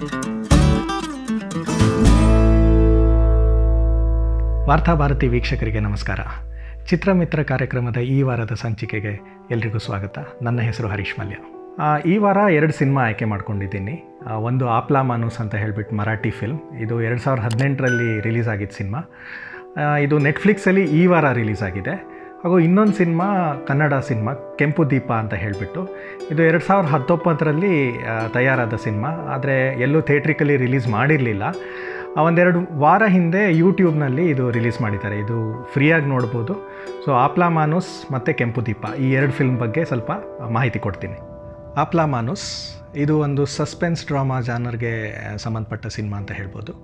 ವಾರ್ತಾಭಾರತಿ ವೀಕ್ಷಕರಿಗೆ ನಮಸ್ಕಾರ ಚಿತ್ರಮಿತ್ರ ಕಾರ್ಯಕ್ರಮದ ಈ ವಾರದ ಸಂಚಿಕೆಗೆ ಎಲ್ರಿಗೂ ಸ್ವಾಗತ ನನ್ನ ಹೆಸರು ಹರೀಶ್ ಮಲ್ಯ ಆ, ಈ ವಾರ ಎರಡು ಸಿನಿಮಾ ಆಯ್ಕೆ ಮಾಡ್ಕೊಂಡಿದ್ದೀನಿ ಆ, ಒಂದು ಆಪ್ಲಾ ಮಾನೂಸ್ ಅಂತ ಹೇಳ್ಬಿಟ್ಟು ಮರಾಠಿ ಫಿಲ್ಮ್ ಇದು ಎರಡು ಸಾವಿರದ ಹದಿನೆಂಟರಲ್ಲಿ ರಿಲೀಸ್ ಆಗಿದ್ದ ಸಿನಿಮಾ ಆ, ಇದು ನೆಟ್ಫ್ಲಿಕ್ಸಲ್ಲಿ ಈ ವಾರ ರಿಲೀಸ್ ಆಗಿದೆ ಹಾಗೂ ಇನ್ನೊಂದು ಸಿನಿಮಾ ಕನ್ನಡ ಸಿನಿಮಾ ಕೆಂಪು ದೀಪ ಅಂತ ಹೇಳಿಬಿಟ್ಟು ಇದು ಎರಡು ಸಾವಿರದ ಹತ್ತೊಂಬತ್ತರಲ್ಲಿ ಆ, ತಯಾರಾದ ಸಿನಿಮಾ ಆದರೆ ಎಲ್ಲೂ ಥಿಯೇಟ್ರಿಕಲಿ ರಿಲೀಸ್ ಮಾಡಿರಲಿಲ್ಲ ಒಂದೆರಡು ವಾರ ಹಿಂದೆ ಯೂಟ್ಯೂಬ್ನಲ್ಲಿ ಇದು ರಿಲೀಸ್ ಮಾಡಿದ್ದಾರೆ ಇದು ಫ್ರೀಯಾಗಿ ನೋಡ್ಬೋದು ಸೊ ಆಪ್ಲಾ ಮಾನುಸ್ ಮತ್ತು ಕೆಂಪು ದೀಪ ಈ ಎರಡು ಫಿಲ್ಮ್ ಬಗ್ಗೆ ಸ್ವಲ್ಪ ಮಾಹಿತಿ ಕೊಡ್ತೀನಿ ಆಪ್ಲಾ ಮಾನುಸ್ ಇದು ಒಂದು ಸಸ್ಪೆನ್ಸ್ ಡ್ರಾಮಾ ಜಾನರ್ಗೆ ಸಂಬಂಧಪಟ್ಟ ಸಿನಿಮಾ ಅಂತ ಹೇಳ್ಬೋದು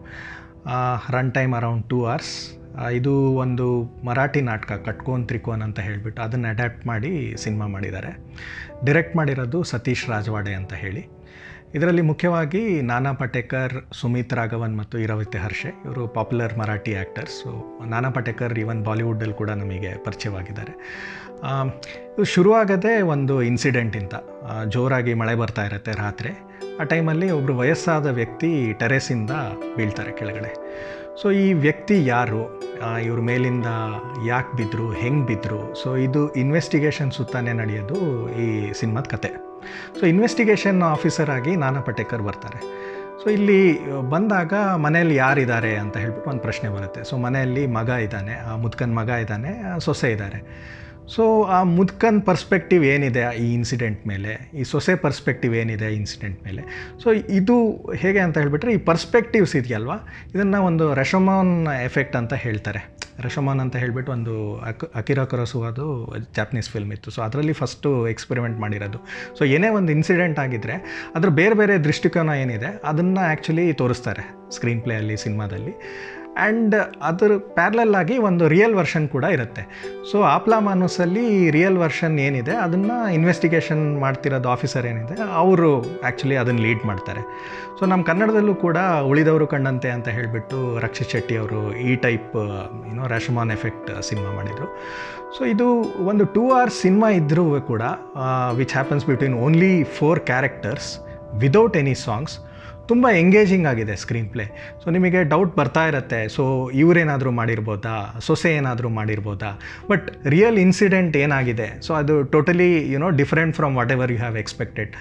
run time around two hours ಇದು ಒಂದು ಮರಾಠಿ ನಾಟಕ ಕಟ್ಕೋನ್ ತ್ರಿಕೋನ್ ಅಂತ ಹೇಳಿಬಿಟ್ಟು ಅದನ್ನು ಅಡ್ಯಾಪ್ಟ್ ಮಾಡಿ ಸಿನಿಮಾ ಮಾಡಿದ್ದಾರೆ ಡಿರೆಕ್ಟ್ ಮಾಡಿರೋದು ಸತೀಶ್ ರಾಜವಾಡೆ ಅಂತ ಹೇಳಿ ಇದರಲ್ಲಿ ಮುಖ್ಯವಾಗಿ ನಾನಾ ಪಟೇಕರ್ ಸುಮಿತ್ ರಾಘವನ್ ಮತ್ತು ಇರವಿತೆ ಹರ್ಷೆ ಇವರು ಪಾಪ್ಯುಲರ್ ಮರಾಠಿ ಆ್ಯಕ್ಟರ್ಸ್ ಸೊ ನಾನಾ ಪಟೇಕರ್ ಈವನ್ ಬಾಲಿವುಡ್ಡಲ್ಲಿ ಕೂಡ ನಮಗೆ ಪರಿಚಯವಾಗಿದ್ದಾರೆ ಆಮ್, ಇದು ಶುರುವಾಗದೇ ಒಂದು ಇನ್ಸಿಡೆಂಟಿಂದ ಆ, ಜೋರಾಗಿ ಮಳೆ ಬರ್ತಾ ಇರುತ್ತೆ ರಾತ್ರಿ ಆ ಟೈಮಲ್ಲಿ ಒಬ್ಬರು ವಯಸ್ಸಾದ ವ್ಯಕ್ತಿ ಟೆರೆಸಿಂದ ಬೀಳ್ತಾರೆ ಕೆಳಗಡೆ ಸೊ ಈ ವ್ಯಕ್ತಿ ಯಾರು ಆ, ಇವ್ರ ಮೇಲಿಂದ ಯಾಕೆ ಬಿದ್ದರು ಹೆಂಗೆ ಬಿದ್ದರು ಸೊ ಇದು ಇನ್ವೆಸ್ಟಿಗೇಷನ್ ಸುತ್ತಾನೆ ನಡೆಯೋದು ಈ ಸಿನಿಮಾದ ಕತೆ ಸೊ ಇನ್ವೆಸ್ಟಿಗೇಷನ್ ಆಫೀಸರ್ ಆಗಿ ನಾನಾ ಪಟೇಕರ್ ಬರ್ತಾರೆ ಸೊ ಇಲ್ಲಿ ಬಂದಾಗ ಮನೆಯಲ್ಲಿ ಯಾರಿದ್ದಾರೆ ಅಂತ ಹೇಳ್ಬಿಟ್ಟು ಒಂದು ಪ್ರಶ್ನೆ ಬರುತ್ತೆ ಸೊ ಮನೆಯಲ್ಲಿ ಮಗ ಇದ್ದಾನೆ ಆ ಮುದ್ಕನ್ ಮಗ ಇದ್ದಾನೆ ಆ ಸೊಸೆ ಇದ್ದಾರೆ ಸೊ ಆ ಮುದ್ಕನ್ ಪರ್ಸ್ಪೆಕ್ಟಿವ್ ಏನಿದೆ ಈ ಇನ್ಸಿಡೆಂಟ್ ಮೇಲೆ ಈ ಸೊಸೆ ಪರ್ಸ್ಪೆಕ್ಟಿವ್ ಏನಿದೆ ಈ ಇನ್ಸಿಡೆಂಟ್ ಮೇಲೆ ಸೊ ಇದು ಹೇಗೆ ಅಂತ ಹೇಳಿಬಿಟ್ರೆ ಈ ಪರ್ಸ್ಪೆಕ್ಟಿವ್ಸ್ ಇದೆಯಲ್ವಾ ಇದನ್ನು ಒಂದು ರೆಷಮಾನ್ ಎಫೆಕ್ಟ್ ಅಂತ ಹೇಳ್ತಾರೆ ರೆಷಮಾನ್ ಅಂತ ಹೇಳಿಬಿಟ್ಟು ಒಂದು ಅಕ್ ಅಕಿರಾ ಅದು ಜಾಪನೀಸ್ ಫಿಲ್ಮ್ ಇತ್ತು ಸೊ ಅದರಲ್ಲಿ ಫಸ್ಟು ಎಕ್ಸ್ಪೆರಿಮೆಂಟ್ ಮಾಡಿರೋದು ಸೊ ಏನೇ ಒಂದು ಇನ್ಸಿಡೆಂಟ್ ಆಗಿದ್ದರೆ ಅದ್ರ ಬೇರೆ ಬೇರೆ ದೃಷ್ಟಿಕೋನ ಏನಿದೆ ಅದನ್ನು ಆ್ಯಕ್ಚುಲಿ ತೋರಿಸ್ತಾರೆ ಸ್ಕ್ರೀನ್ ಪ್ಲೇಯಲ್ಲಿ ಸಿನಿಮಾದಲ್ಲಿ ಆ್ಯಂಡ್ ಅದ್ರ ಪ್ಯಾರ್ಲಲ್ ಆಗಿ ಒಂದು ರಿಯಲ್ ವರ್ಷನ್ ಕೂಡ ಇರುತ್ತೆ ಸೊ ಆಪ್ಲಾ ಮಾನೂಸಲ್ಲಿ ರಿಯಲ್ ವರ್ಷನ್ ಏನಿದೆ ಅದನ್ನು ಇನ್ವೆಸ್ಟಿಗೇಷನ್ ಮಾಡ್ತಿರೋದು ಆಫೀಸರ್ ಏನಿದೆ ಅವರು ಆ್ಯಕ್ಚುಲಿ ಅದನ್ನು ಲೀಡ್ ಮಾಡ್ತಾರೆ ಸೊ ನಮ್ಮ ಕನ್ನಡದಲ್ಲೂ ಕೂಡ ಉಳಿದವರು ಕಂಡಂತೆ ಅಂತ ಹೇಳಿಬಿಟ್ಟು ರಕ್ಷಿತ್ ಶೆಟ್ಟಿ ಅವರು ಈ ಟೈಪ್ ಏನೋ ರ್ಯಾಶಮಾನ್ ಎಫೆಕ್ಟ್ ಸಿನಿಮಾ ಮಾಡಿದರು ಸೊ ಇದು ಒಂದು ಟೂ ಅವರ್ಸ್ ಸಿನಿಮಾ ಇದ್ದರೂ ಕೂಡ which happens between only four characters without any songs ತುಂಬ ಎಂಗೇಜಿಂಗ್ ಆಗಿದೆ ಸ್ಕ್ರೀನ್ ಪ್ಲೇ ಸೊ ನಿಮಗೆ ಡೌಟ್ ಬರ್ತಾ ಇರುತ್ತೆ ಸೊ ಇವರೇನಾದರೂ ಮಾಡಿರ್ಬೋದಾ ಸೊಸೆ ಏನಾದರೂ ಮಾಡಿರ್ಬೋದಾ ಬಟ್ ರಿಯಲ್ ಇನ್ಸಿಡೆಂಟ್ ಏನಾಗಿದೆ ಸೊ ಅದು totally you know different from whatever you have expected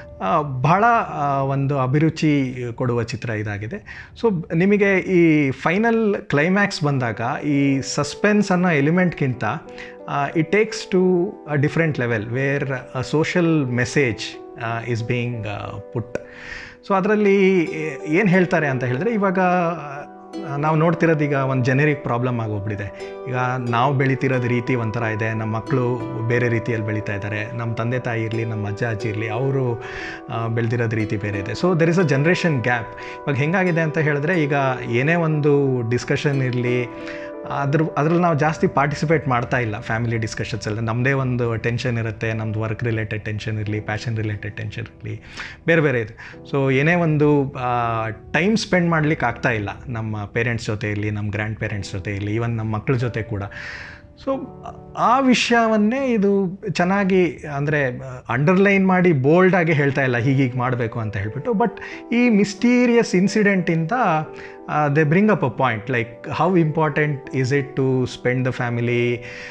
ಬಹಳ ಆ, ಒಂದು ಅಭಿರುಚಿ ಕೊಡುವ ಚಿತ್ರ ಇದಾಗಿದೆ ಸೊ ನಿಮಗೆ ಈ ಫೈನಲ್ ಕ್ಲೈಮ್ಯಾಕ್ಸ್ ಬಂದಾಗ ಈ ಸಸ್ಪೆನ್ಸ್ ಅನ್ನೋ ಎಲಿಮೆಂಟ್ಗಿಂತ it takes to a different level where a social message is being put so ಅದರಲ್ಲಿ ಏನು ಹೇಳ್ತಾರೆ ಅಂತ ಹೇಳಿದ್ರೆ ಇವಾಗ ನಾವು ನೋಡ್ತಿರೋದು ಈಗ ಒಂದು ಜೆನೆರಿಕ್ ಪ್ರಾಬ್ಲಮ್ ಆಗೋಗ್ಬಿಟ್ಟಿದೆ ಈಗ ನಾವು ಬೆಳಿತಿರೋದು ರೀತಿ ಒಂಥರ ಇದೆ ನಮ್ಮ ಮಕ್ಕಳು ಬೇರೆ ರೀತಿಯಲ್ಲಿ ಬೆಳೀತಾ ಇದ್ದಾರೆ ನಮ್ಮ ತಂದೆ ತಾಯಿ ಇರಲಿ ನಮ್ಮ ಅಜ್ಜ ಅಜ್ಜಿ ಇರಲಿ ಅವರು ಬೆಳೆದಿರೋದು ರೀತಿ ಬೇರೆ ಇದೆ so there is a generation gap ಇವಾಗ ಹೆಂಗಾಗಿದೆ ಅಂತ ಹೇಳಿದ್ರೆ ಈಗ ಏನೇ ಒಂದು ಡಿಸ್ಕಷನ್ ಇರಲಿ ಅದ್ರ ಅದ್ರಲ್ಲಿ ನಾವು ಜಾಸ್ತಿ ಪಾರ್ಟಿಸಿಪೇಟ್ ಮಾಡ್ತಾ ಇಲ್ಲ ಫ್ಯಾಮಿಲಿ ಡಿಸ್ಕಷನ್ಸ್ ಎಲ್ಲ ನಮ್ಮದೇ ಒಂದು ಟೆನ್ಷನ್ ಇರುತ್ತೆ ನಮ್ಮದು ವರ್ಕ್ ರಿಲೇಟೆಡ್ ಟೆನ್ಷನ್ ಇರಲಿ ಪ್ಯಾಷನ್ ರಿಲೇಟೆಡ್ ಟೆನ್ಷನ್ ಇರಲಿ ಬೇರೆ ಬೇರೆ ಇದೆ ಸೊ ಏನೇ ಒಂದು ಟೈಮ್ ಸ್ಪೆಂಡ್ ಮಾಡ್ಲಿಕ್ಕೆ ಆಗ್ತಾ ಇಲ್ಲ ನಮ್ಮ ಪೇರೆಂಟ್ಸ್ ಜೊತೆ ಇರಲಿ ನಮ್ಮ ಗ್ರ್ಯಾಂಡ್ ಪೇರೆಂಟ್ಸ್ ಜೊತೆ ಇರಲಿ ಈವನ್ ನಮ್ಮ ಮಕ್ಕಳ ಜೊತೆ ಕೂಡ ಸೊ ಆ ವಿಷಯವನ್ನೇ ಇದು ಚೆನ್ನಾಗಿ ಅಂದರೆ ಅಂಡರ್ಲೈನ್ ಮಾಡಿ ಬೋಲ್ಡಾಗಿ ಹೇಳ್ತಾ ಇಲ್ಲ ಹೀಗೀಗೆ ಮಾಡಬೇಕು ಅಂತ ಹೇಳ್ಬಿಟ್ಟು ಬಟ್ ಈ ಮಿಸ್ಟೀರಿಯಸ್ ಇನ್ಸಿಡೆಂಟಿಂದ they bring up a point like how important is it to spend the family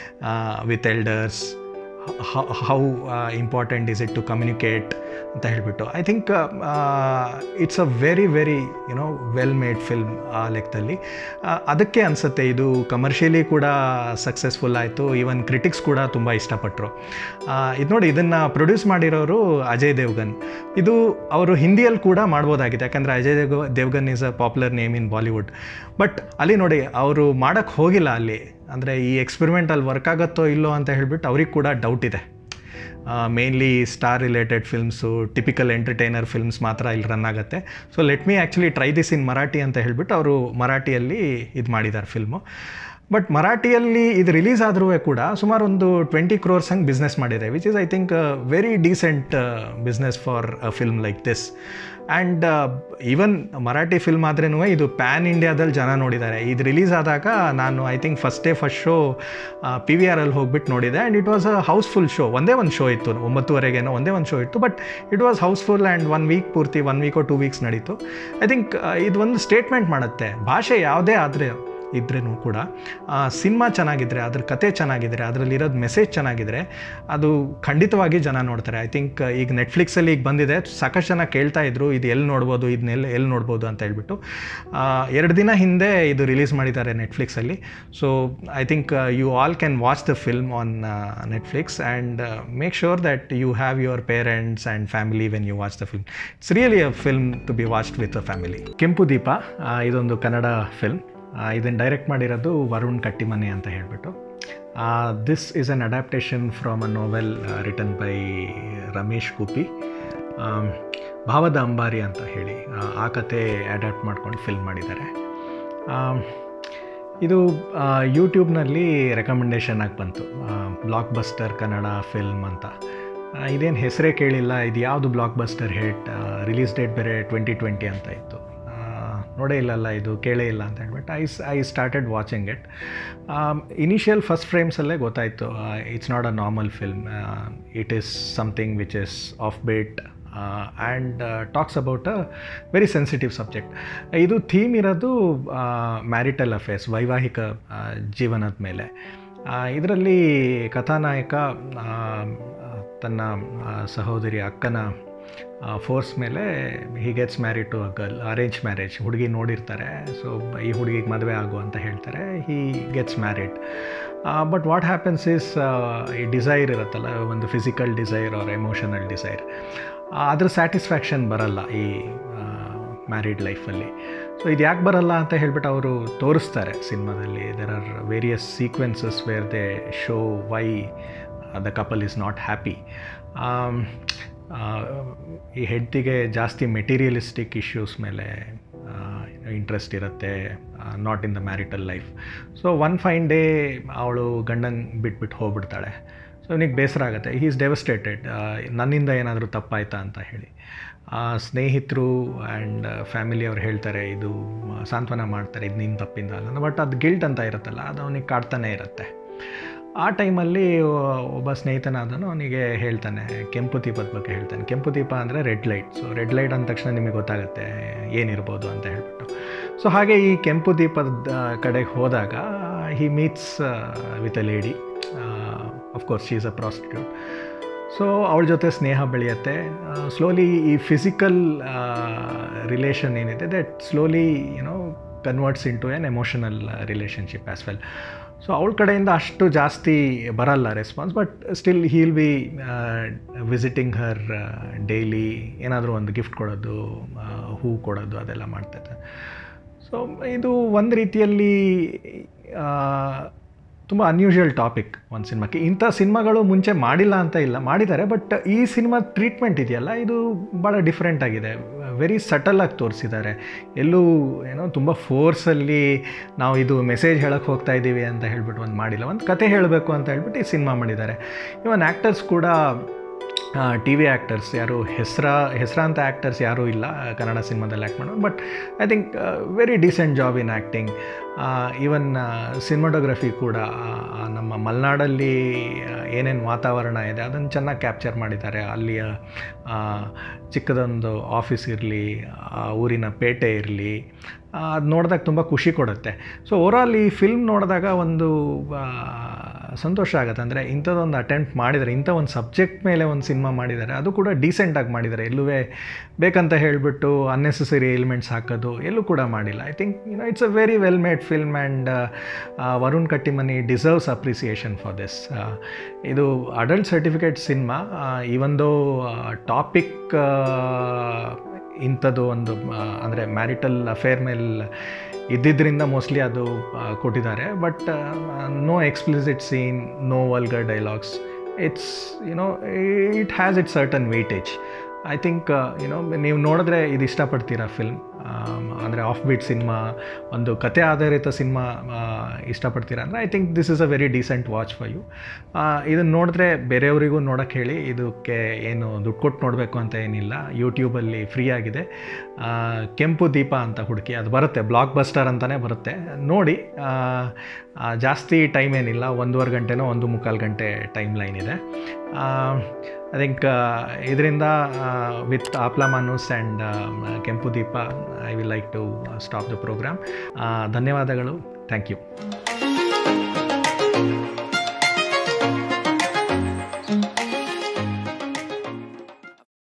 with elders how important is it to communicate ಅಂತ ಹೇಳಿಬಿಟ್ಟು I think it's a very very you know well made film ಆ ಲೆಕ್ಕದಲ್ಲಿ ಆ, ಅದಕ್ಕೆ ಅನಿಸುತ್ತೆ ಇದು commercially ಕೂಡ successful ಆಯಿತು ಈವನ್ ಕ್ರಿಟಿಕ್ಸ್ ಕೂಡ ತುಂಬ ಇಷ್ಟಪಟ್ಟರು ಇದು ನೋಡಿ ಇದನ್ನು ಪ್ರೊಡ್ಯೂಸ್ ಮಾಡಿರೋರು ಅಜಯ್ ದೇವ್ಗನ್ ಇದು ಅವರು ಹಿಂದಿಯಲ್ಲಿ ಕೂಡ ಮಾಡ್ಬೋದಾಗಿದೆ ಯಾಕಂದರೆ Ajay Dev Devgan is a popular name in Bollywood but ಅಲ್ಲಿ ನೋಡಿ ಅವರು ಮಾಡೋಕ್ಕೆ ಹೋಗಿಲ್ಲ ಅಲ್ಲಿ ಅಂದರೆ ಈ ಎಕ್ಸ್ಪೆರಿಮೆಂಟ್ ಅಲ್ಲಿ ವರ್ಕ್ ಆಗುತ್ತೋ ಇಲ್ಲೋ ಅಂತ ಹೇಳ್ಬಿಟ್ಟು ಅವ್ರಿಗೆ ಕೂಡ ಡೌಟ್ ಇದೆ mainly star related films typical entertainer films ಮಾತ್ರ ಇಲ್ಲಿ ರನ್ ಆಗುತ್ತೆ so let me actually try this in Marathi ಅಂತ ಹೇಳ್ಬಿಟ್ಟು ಅವರು ಮರಾಠಿಯಲ್ಲಿ ಇದು ಮಾಡಿದ್ದಾರೆ ಫಿಲ್ಮು ಬಟ್ ಮರಾಠಿಯಲ್ಲಿ ಇದು ರಿಲೀಸ್ ಆದರೂ ಕೂಡ ಸುಮಾರು ಒಂದು ಟ್ವೆಂಟಿ ಕ್ರೋರ್ಸ್ ಹಂಗೆ ಬಿಸ್ನೆಸ್ ಮಾಡಿದೆ which is I think very decent business for a film like this and even Marathi film ಆದ್ರೂ ಇದು ಪ್ಯಾನ್ ಇಂಡಿಯಾದಲ್ಲಿ ಜನ ನೋಡಿದ್ದಾರೆ ಇದು ರಿಲೀಸ್ ಆದಾಗ ನಾನು I think first day first show P V ಆರಲ್ಲಿ ಹೋಗ್ಬಿಟ್ಟು ನೋಡಿದೆ and it was a house full show ಒಂದೇ ಒಂದು ಶೋ ಇತ್ತು ಒಂಬತ್ತುವರೆಗೇನೋ ಒಂದೇ ಒಂದು ಶೋ ಇತ್ತು but it was house full and one week ಪೂರ್ತಿ ಒನ್ ವೀಕೋ ಟೂ ವೀಕ್ಸ್ ನಡೀತು ಐ ಥಿಂಕ್ ಇದು ಒಂದು ಸ್ಟೇಟ್ಮೆಂಟ್ ಮಾಡುತ್ತೆ ಭಾಷೆ ಯಾವುದೇ ಆದರೆ ಇದ್ರೂ ಕೂಡ ಸಿನಿಮಾ ಚೆನ್ನಾಗಿದ್ದರೆ ಅದ್ರ ಕತೆ ಚೆನ್ನಾಗಿದ್ದರೆ ಅದರಲ್ಲಿರೋದು ಮೆಸೇಜ್ ಚೆನ್ನಾಗಿದ್ದರೆ ಅದು ಖಂಡಿತವಾಗಿ ಜನ ನೋಡ್ತಾರೆ ಐ ಥಿಂಕ್ ಈಗ ನೆಟ್ಫ್ಲಿಕ್ಸಲ್ಲಿ ಈಗ ಬಂದಿದೆ ಸಾಕಷ್ಟು ಜನ ಕೇಳ್ತಾ ಇದ್ರು ಇದು ಎಲ್ಲಿ ನೋಡ್ಬೋದು ಇದನ್ನೆಲ್ಲ ಎಲ್ಲಿ ನೋಡ್ಬೋದು ಅಂತ ಹೇಳ್ಬಿಟ್ಟು ಎರಡು ದಿನ ಹಿಂದೆ ಇದು ರಿಲೀಸ್ ಮಾಡಿದ್ದಾರೆ ನೆಟ್ಫ್ಲಿಕ್ಸಲ್ಲಿ so I think you all can watch the film on Netflix and make sure that you have your parents and family when you watch the film it's really a film to be watched with a family ಕೆಂಪು ದೀಪ ಇದೊಂದು Kannada film ಇದನ್ನು direct ಮಾಡಿರೋದು ವರುಣ್ ಕಟ್ಟಿಮನೆ ಅಂತ ಹೇಳಿಬಿಟ್ಟು this is an adaptation from a novel written by Ramesh Gupi Bhavada Ambari ಅಂತ ಹೇಳಿ ಆ ಕತೆ ಅಡ್ಯಾಪ್ಟ್ ಮಾಡ್ಕೊಂಡು ಫಿಲ್ಮ್ ಮಾಡಿದ್ದಾರೆ ಇದು ಯೂಟ್ಯೂಬ್ನಲ್ಲಿ ರೆಕಮೆಂಡೇಷನ್ ಆಗಿ ಬಂತು ಬ್ಲಾಕ್ ಬಸ್ಟರ್ ಕನ್ನಡ ಫಿಲ್ಮ್ ಅಂತ ಇದೇನು ಹೆಸರೇ ಕೇಳಿಲ್ಲ ಇದು ಯಾವುದು ಬ್ಲಾಕ್ ಬಸ್ಟರ್ ಹೇಟ್ ರಿಲೀಸ್ ಡೇಟ್ ಬೇರೆ ಟ್ವೆಂಟಿ ಟ್ವೆಂಟಿ ಅಂತ ಇತ್ತು ನೋಡೇ ಇಲ್ಲಲ್ಲ ಇದು ಕೇಳೇ ಇಲ್ಲ ಅಂತ ಹೇಳ್ಬಿಟ್ಟು I I started watching it initial first ಫ್ರೇಮ್ಸಲ್ಲೇ ಗೊತ್ತಾಯಿತು it's not a normal film it is something which is offbeat and talks about a very sensitive subject ಇದು ಥೀಮ್ ಇರೋದು ಮ್ಯಾರಿಟಲ್ ಅಫೇರ್ಸ್ ವೈವಾಹಿಕ ಜೀವನದ ಮೇಲೆ ಇದರಲ್ಲಿ ಕಥಾನಾಯಕ ತನ್ನ ಸಹೋದರಿ ಅಕ್ಕನ ಫೋರ್ಸ್ ಮೇಲೆ he gets married to a girl arrange marriage ಹುಡುಗಿ ನೋಡಿರ್ತಾರೆ ಸೊ ಈ ಹುಡುಗಿಗೆ ಮದುವೆ ಆಗು ಅಂತ ಹೇಳ್ತಾರೆ he gets married but what happens is ಈ ಡಿಸೈರ್ ಇರುತ್ತಲ್ಲ ಒಂದು physical desire or emotional desire ಅದ್ರ ಸ್ಯಾಟಿಸ್ಫ್ಯಾಕ್ಷನ್ ಬರಲ್ಲ ಈ ಮ್ಯಾರಿಡ್ ಲೈಫಲ್ಲಿ ಸೊ ಇದು ಯಾಕೆ ಬರಲ್ಲ ಅಂತ ಹೇಳ್ಬಿಟ್ಟು ಅವರು ತೋರಿಸ್ತಾರೆ ಸಿನಿಮಾದಲ್ಲಿ there are various sequences where they show why the couple is not happy ಈ ಹೆಡ್ತಿಗೆ ಜಾಸ್ತಿ ಮೆಟೀರಿಯಲಿಸ್ಟಿಕ್ ಇಶ್ಯೂಸ್ ಮೇಲೆ ಇಂಟ್ರೆಸ್ಟ್ ಇರುತ್ತೆ not in the marital life so one fine day ಅವಳು ಗಂಡನ ಬಿಟ್ಬಿಟ್ಟು ಹೋಗ್ಬಿಡ್ತಾಳೆ ಸೊ ಅವನಿಗೆ ಬೇಸರ ಆಗುತ್ತೆ ಹೀ ಈಸ್ ಡೆವಸ್ಟೇಟೆಡ್ ನನ್ನಿಂದ ಏನಾದರೂ ತಪ್ಪಾಯ್ತಾ ಅಂತ ಹೇಳಿ ಸ್ನೇಹಿತರು ಆ್ಯಂಡ್ ಫ್ಯಾಮಿಲಿ ಅವ್ರು ಹೇಳ್ತಾರೆ ಇದು ಸಾಂತ್ವನ ಮಾಡ್ತಾರೆ ಇದು ನಿನ್ನ ತಪ್ಪಿಂದ ಅಲ್ಲ ಬಟ್ ಅದು ಗಿಲ್ಟ್ ಅಂತ ಇರುತ್ತಲ್ಲ ಅದು ಅವನಿಗೆ ಕಾಡ್ತಾನೆ ಇರುತ್ತೆ ಆ ಟೈಮಲ್ಲಿ ಒಬ್ಬ ಸ್ನೇಹಿತನಾದನು ಅವನಿಗೆ ಹೇಳ್ತಾನೆ ಕೆಂಪು ದೀಪದ ಬಗ್ಗೆ ಹೇಳ್ತಾನೆ ಕೆಂಪು ದೀಪ ಅಂದರೆ red light so red light ಅಂದ ತಕ್ಷಣ ನಿಮಗೆ ಗೊತ್ತಾಗುತ್ತೆ ಏನಿರ್ಬೋದು ಅಂತ ಹೇಳ್ಬಿಟ್ಟು ಸೊ ಹಾಗೆ ಈ ಕೆಂಪು ದೀಪದ ಕಡೆಗೆ ಹೋದಾಗ he meets with a lady of course she is a prostitute so ಅವಳ ಜೊತೆ ಸ್ನೇಹ ಬೆಳೆಯುತ್ತೆ ಸ್ಲೋಲಿ ಈ ಫಿಸಿಕಲ್ ರಿಲೇಷನ್ ಏನಿದೆ that slowly you know converts in to an emotional relationship as well so ಅವಳ ಕಡೆಯಿಂದ ಅಷ್ಟು ಜಾಸ್ತಿ ಬರಲ್ಲ response but still he'll be visiting her daily ಏನಾದರೂ ಒಂದು ಗಿಫ್ಟ್ ಕೊಡೋದು ಹೂ ಕೊಡೋದು ಅದೆಲ್ಲ ಮಾಡ್ತೈತೆ ಸೊ ಇದು ಒಂದು ರೀತಿಯಲ್ಲಿ ತುಂಬ ಅನ್ಯೂಷುವಲ್ ಟಾಪಿಕ್ ಒಂದು ಸಿನಿಮಾಕ್ಕೆ ಇಂಥ ಸಿನಿಮಾಗಳು ಮುಂಚೆ ಮಾಡಿಲ್ಲ ಅಂತ ಇಲ್ಲ ಮಾಡಿದ್ದಾರೆ ಬಟ್ ಈ ಸಿನಿಮಾ ಟ್ರೀಟ್ಮೆಂಟ್ ಇದೆಯಲ್ಲ ಇದು ಭಾಳ ಡಿಫ್ರೆಂಟ್ ಆಗಿದೆ ವೆರಿ ಸಟಲಾಗಿ ತೋರಿಸಿದ್ದಾರೆ ಎಲ್ಲೂ ಏನೋ ತುಂಬ ಫೋರ್ಸಲ್ಲಿ ನಾವು ಇದು ಮೆಸೇಜ್ ಹೇಳಕ್ಕೆ ಹೋಗ್ತಾ ಇದ್ದೀವಿ ಅಂತ ಹೇಳ್ಬಿಟ್ಟು ಒಂದು ಮಾಡಿಲ್ಲ ಒಂದು ಕತೆ ಹೇಳಬೇಕು ಅಂತ ಹೇಳ್ಬಿಟ್ಟು ಈ ಸಿನಿಮಾ ಮಾಡಿದ್ದಾರೆ ಇವನ್ ಆ್ಯಕ್ಟರ್ಸ್ ಕೂಡ ಟಿ ವಿ ಆ್ಯಕ್ಟರ್ಸ್ ಯಾರು ಹೆಸರ ಹೆಸರಾಂತ ಆ್ಯಕ್ಟರ್ಸ್ ಯಾರೂ ಇಲ್ಲ ಕನ್ನಡ ಸಿನಿಮಾದಲ್ಲಿ ಆ್ಯಕ್ಟ್ ಮಾಡೋದು but I think very decent job in acting even cinematography ಕೂಡ ನಮ್ಮ ಮಲೆನಾಡಲ್ಲಿ ಏನೇನು ವಾತಾವರಣ ಇದೆ ಅದನ್ನು ಚೆನ್ನಾಗಿ ಕ್ಯಾಪ್ಚರ್ ಮಾಡಿದ್ದಾರೆ ಅಲ್ಲಿಯ ಚಿಕ್ಕದೊಂದು ಆಫೀಸ್ ಇರಲಿ ಆ ಊರಿನ ಪೇಟೆ ಇರಲಿ ಅದು ನೋಡಿದಾಗ ತುಂಬ ಖುಷಿ ಕೊಡುತ್ತೆ ಸೊ ಓವರಾಲ್ ಈ ಫಿಲ್ಮ್ ನೋಡಿದಾಗ ಒಂದು ಸಂತೋಷ ಆಗುತ್ತೆ ಅಂದರೆ ಇಂಥದ್ದೊಂದು ಅಟೆಂಪ್ಟ್ ಮಾಡಿದ್ದಾರೆ ಇಂಥ ಒಂದು ಸಬ್ಜೆಕ್ಟ್ ಮೇಲೆ ಒಂದು ಸಿನಿಮಾ ಮಾಡಿದ್ದಾರೆ ಅದು ಕೂಡ ಡೀಸೆಂಟಾಗಿ ಮಾಡಿದ್ದಾರೆ ಎಲ್ಲೂ ಬೇಕಂತ ಹೇಳಿಬಿಟ್ಟು ಅನ್ನೆಸೆಸರಿ ಎಲಿಮೆಂಟ್ಸ್ ಹಾಕೋದು ಎಲ್ಲೂ ಕೂಡ ಮಾಡಿಲ್ಲ I think you know it's a very well made film and Varun Kattimani deserves appreciation for this ಇದು ಅಡಲ್ಟ್ ಸರ್ಟಿಫಿಕೇಟ್ ಸಿನಿಮಾ ಇವೊಂದು ಟಾಪಿಕ್ ಇಂಥದ್ದು ಒಂದು ಅಂದರೆ ಮ್ಯಾರಿಟಲ್ ಅಫೇರ್ ಮೇಲೆ ಇದ್ದಿದ್ದರಿಂದ ಮೋಸ್ಟ್ಲಿ ಅದು ಕೊಟ್ಟಿದ್ದಾರೆ but no explicit scene no vulgar dialogues it's you know it has it certain weightage I think you know ನೀವು ನೋಡಿದ್ರೆ ಇದು ಇಷ್ಟಪಡ್ತೀರಾ ಫಿಲ್ಮ್ ಅಂದರೆ ಆಫ್ ಬೀಟ್ ಸಿನಿಮಾ ಒಂದು ಕತೆ ಆಧಾರಿತ ಸಿನಿಮಾ ಇಷ್ಟಪಡ್ತೀರಾ ಅಂದರೆ I think this is a very decent watch for you ಇದನ್ನು ನೋಡಿದ್ರೆ ಬೇರೆಯವರಿಗೂ ನೋಡೋಕ್ಕೆ ಹೇಳಿ ಇದಕ್ಕೆ ಏನು ದುಡ್ಡು ಕೊಟ್ಟು ನೋಡಬೇಕು ಅಂತ ಏನಿಲ್ಲ ಯೂಟ್ಯೂಬಲ್ಲಿ ಫ್ರೀ ಆಗಿದೆ ಆ, ಕೆಂಪು ದೀಪ ಅಂತ ಹುಡುಕಿ ಅದು ಬರುತ್ತೆ ಬ್ಲಾಕ್ ಬಸ್ಟರ್ ಅಂತಲೇ ಬರುತ್ತೆ ನೋಡಿ ಆ, ಆ, ಜಾಸ್ತಿ ಟೈಮ್ ಏನಿಲ್ಲ ಒಂದೂವರೆ ಗಂಟೆನೋ ಒಂದು ಮುಕ್ಕಾಲು ಗಂಟೆ ಟೈಮ್ ಲೈನ್ ಇದೆ ಐ ಥಿಂಕ್ ಇದರಿಂದ ವಿತ್ ಆಪ್ಲಾ ಮಾನೂಸ್ ಆ್ಯಂಡ್ ಕೆಂಪು ದೀಪ I will like to stop the program ಧನ್ಯವಾದಗಳು ಥ್ಯಾಂಕ್ ಯು